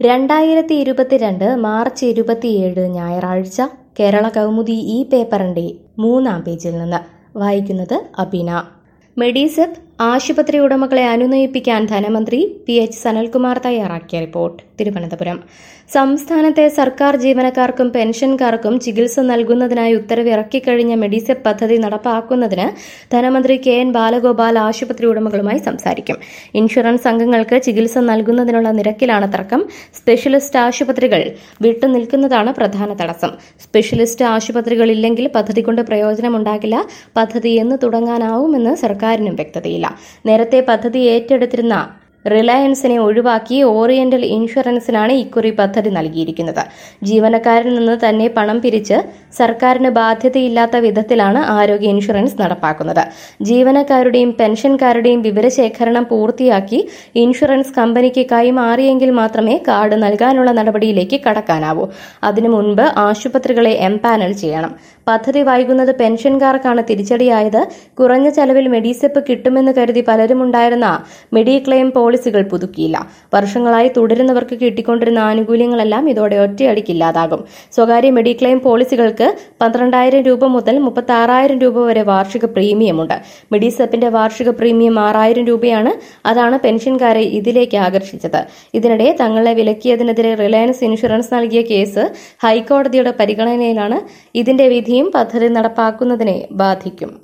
രണ്ടായിരത്തി ഇരുപത്തിരണ്ട് മാർച്ച് ഇരുപത്തിയേഴ് ഞായറാഴ്ച കേരള കൗമുദി ഈ പേപ്പറിന്റെ മൂന്നാം പേജിൽ നിന്ന് വായിക്കുന്നത് അബിന മെഡിസെപ്പ് ആശുപത്രി ഉടമകളെ അനുനയിപ്പിക്കാൻ ധനമന്ത്രി പി എച്ച് സനൽകുമാർ തയ്യാറാക്കിയ റിപ്പോർട്ട് തിരുവനന്തപുരം സംസ്ഥാനത്തെ സർക്കാർ ജീവനക്കാർക്കും പെൻഷൻകാർക്കും ചികിത്സ നൽകുന്നതിനായി ഉത്തരവ് ഇറക്കിക്കഴിഞ്ഞ മെഡിസെപ്പ് പദ്ധതി നടപ്പാക്കുന്നതിന് ധനമന്ത്രി കെ എൻ ബാലഗോപാൽ ആശുപത്രി ഉടമകളുമായി സംസാരിക്കും ഇൻഷുറൻസ് അംഗങ്ങൾക്ക് ചികിത്സ നൽകുന്നതിനുള്ള നിരക്കിലാണ് തർക്കം സ്പെഷ്യലിസ്റ്റ് ആശുപത്രികൾ വിട്ടുനിൽക്കുന്നതാണ് പ്രധാന തടസ്സം സ്പെഷ്യലിസ്റ്റ് ആശുപത്രികൾ ഇല്ലെങ്കിൽ പദ്ധതി കൊണ്ട് പ്രയോജനമുണ്ടാകില്ല പദ്ധതി എന്ന് തുടങ്ങാനാവുമെന്ന് സർക്കാരിനും വ്യക്തതയില്ല നേരത്തെ പദ്ധതി ഏറ്റെടുത്തിരുന്ന റിലയൻസിനെ ഒഴിവാക്കി ഓറിയന്റൽ ഇൻഷുറൻസിനാണ് ഇക്കുറി പദ്ധതി നൽകിയിരിക്കുന്നത് ജീവനക്കാരിൽ നിന്ന് തന്നെ പണം പിരിച്ച് സർക്കാരിന് ബാധ്യതയില്ലാത്ത വിധത്തിലാണ് ആരോഗ്യ ഇൻഷുറൻസ് നടപ്പാക്കുന്നത് ജീവനക്കാരുടെയും പെൻഷൻകാരുടെയും വിവരശേഖരണം പൂർത്തിയാക്കി ഇൻഷുറൻസ് കമ്പനിക്ക് കൈമാറിയെങ്കിൽ മാത്രമേ കാർഡ് നൽകാനുള്ള നടപടിയിലേക്ക് കടക്കാനാവൂ അതിനു മുൻപ് ആശുപത്രികളെ എംപാനൽ ചെയ്യണം പദ്ധതി വൈകുന്നത് പെൻഷൻകാർക്കാണ് തിരിച്ചടിയായത് കുറഞ്ഞ ചെലവിൽ മെഡിസെപ്പ് കിട്ടുമെന്ന് കരുതി പലരും ഉണ്ടായിരുന്ന മെഡിക്ലെയിം പോളിസികൾ പുതുക്കിയില്ല വർഷങ്ങളായി തുടരുന്നവർക്ക് കിട്ടിക്കൊണ്ടിരുന്ന ആനുകൂല്യങ്ങളെല്ലാം ഇതോടെ ഒറ്റയടിക്കില്ലാതാകും സ്വകാര്യ മെഡിക്ലെയിം പോളിസികൾക്ക് പന്ത്രണ്ടായിരം രൂപ മുതൽ മുപ്പത്തി ആറായിരം രൂപ വരെ വാർഷിക പ്രീമിയമുണ്ട് മെഡിസെപ്പിന്റെ വാർഷിക പ്രീമിയം ആറായിരം രൂപയാണ് അതാണ് പെൻഷൻകാരെ ഇതിലേക്ക് ആകർഷിച്ചത് ഇതിനിടെ തങ്ങളെ വിലക്കിയതിനെതിരെ റിലയൻസ് ഇൻഷുറൻസ് നൽകിയ കേസ് ഹൈക്കോടതിയുടെ പരിഗണനയിലാണ് ഇതിന്റെ വിധിയും പദ്ധതി നടപ്പാക്കുന്നതിനെ ബാധിക്കും